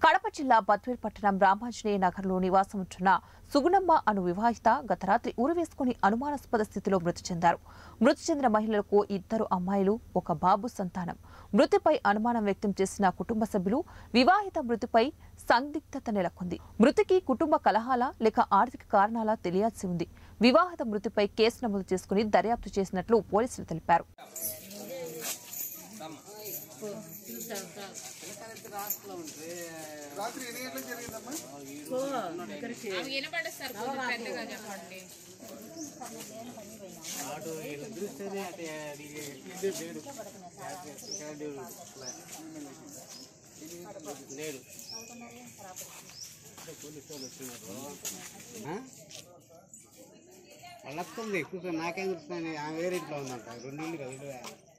కడప జిల్లా బద్వేల్ పట్టణం రామాంజనేయ నగర్లో నివాసం ఉంటున్న సుగుణమ్మ అను వివాహిత గత రాత్రి ఊరు వేసుకుని అనుమానాస్పద స్థితిలో మృతి చెందారు మృతి చెందిన మహిళలకు ఇద్దరు అమ్మాయిలు ఒక బాబు సంతానం మృతిపై అనుమానం వ్యక్తం చేసిన కుటుంబ సభ్యులు వివాహిత మృతిపై సందిగ్ధత నెలకొంది మృతికి కుటుంబ కలహాల లేక ఆర్థిక కారణాల తెలియాల్సి ఉంది వివాహిత మృతిపై కేసు నమోదు చేసుకుని దర్యాప్తు చేసినట్లు పోలీసులు తెలిపారు రాత్రి ఎన్ని గంటలకు జరిగిందమ్మా ఆమె వినపడదు సార్ కొంచెం పెద్దగా చెప్పండి వాళ్ళొస్తుంది కూర్చొని నాకేం కూర్చొని ఆమె వేరే ఇంట్లో ఉందంట రెండు ఇల్లు కదా ఇల్లు